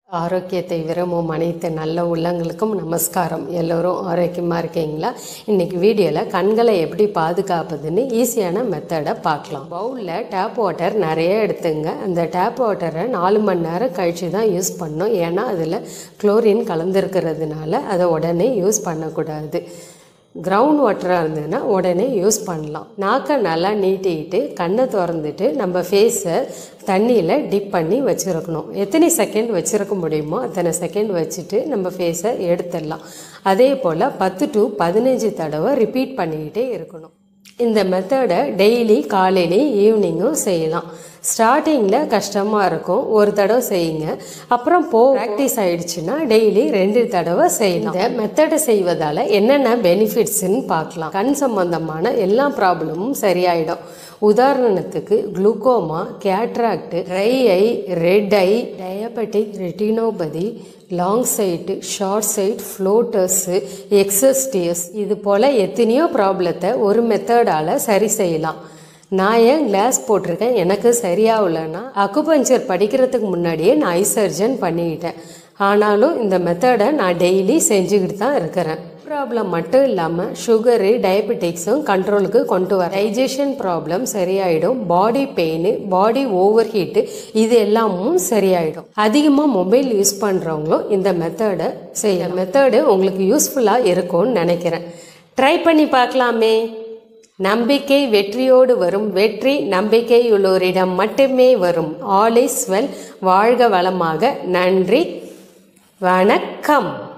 ஆரோக்கியத்தை விரும்பும் அனைத்து நல்ல உள்ளங்களுக்கும் நமஸ்காரம் எல்லோரும் ஆரோக்கியமாக இருக்கீங்களா இன்னைக்கு வீடியோவில் கண்களை எப்படி பாதுகாப்பதுன்னு ஈஸியான மெத்தடை பார்க்கலாம் பவுலில் டேப் வாட்டர் நிறைய எடுத்துங்க அந்த டேப் வாட்டரை நாலு மணி நேரம் கழித்து தான் யூஸ் பண்ணணும் ஏன்னா அதில் குளோரின் கலந்துருக்கிறதுனால அதை உடனே யூஸ் பண்ணக்கூடாது கிரவுண்ட் வாட்டராக இருந்ததுன்னா உடனே யூஸ் பண்ணலாம் நாக்கை நல்லா நீட்டிக்கிட்டு கண்ணை திறந்துட்டு நம்ம ஃபேஸை தண்ணியில் டிப் பண்ணி வச்சுருக்கணும் எத்தனை செகண்ட் வச்சுருக்க முடியுமோ அத்தனை செகண்ட் வச்சுட்டு நம்ம ஃபேஸை எடுத்துடலாம் அதே போல் பத்து டு பதினஞ்சு தடவை ரிப்பீட் பண்ணிக்கிட்டே இருக்கணும் இந்த மெத்தடை டெய்லி காலையிலையும் ஈவினிங்கும் செய்யலாம் ஸ்டார்டிங்கில் கஷ்டமாக இருக்கும் ஒரு தடவை செய்யுங்க அப்புறம் போ ப்ராக்டிஸ் ஆயிடுச்சுன்னா டெய்லி ரெண்டு தடவை செய்யலாம் இந்த மெத்தடை செய்வதால் என்னென்ன பெனிஃபிட்ஸ்ன்னு பார்க்கலாம் கண் சம்பந்தமான எல்லா ப்ராப்ளமும் சரியாயிடும் உதாரணத்துக்கு glaucoma cataract dry eye red eye diabetic retinopathy long sight short sight floaters எக்ஸஸ்டியஸ் இது போல் எத்தனையோ ப்ராப்ளத்தை ஒரு மெத்தடால் சரி செய்யலாம் நான் ஏன் கிளாஸ் போட்டிருக்கேன் எனக்கு சரியாகலன்னா அக்குபஞ்சர் படிக்கிறதுக்கு முன்னாடியே நான் ஐ சர்ஜன் பண்ணிக்கிட்டேன் ஆனாலும் இந்த மெத்தடை நான் டெய்லி செஞ்சுக்கிட்டு தான் இருக்கிறேன் ப்ராப்ளம் மட்டும் இல்லாமல் சுகரு டயபெட்டிக்ஸும் கண்ட்ரோலுக்கு கொண்டு வர டைஜஷன் ப்ராப்ளம் சரியாயிடும் body pain body over heat இது எல்லாமும் சரியாயிடும் அதிகமாக மொபைல் யூஸ் பண்ணுறவங்களும் இந்த மெத்தடை செய்ய மெத்தடு உங்களுக்கு யூஸ்ஃபுல்லாக இருக்கும்னு நினைக்கிறேன் ட்ரை பண்ணி பார்க்கலாமே நம்பிக்கை வெற்றியோடு வரும் வெற்றி நம்பிக்கையுள்ளோரிடம் மட்டுமே வரும் ஆல் இஸ் வெல் வாழ்க வளமாக நன்றி வணக்கம்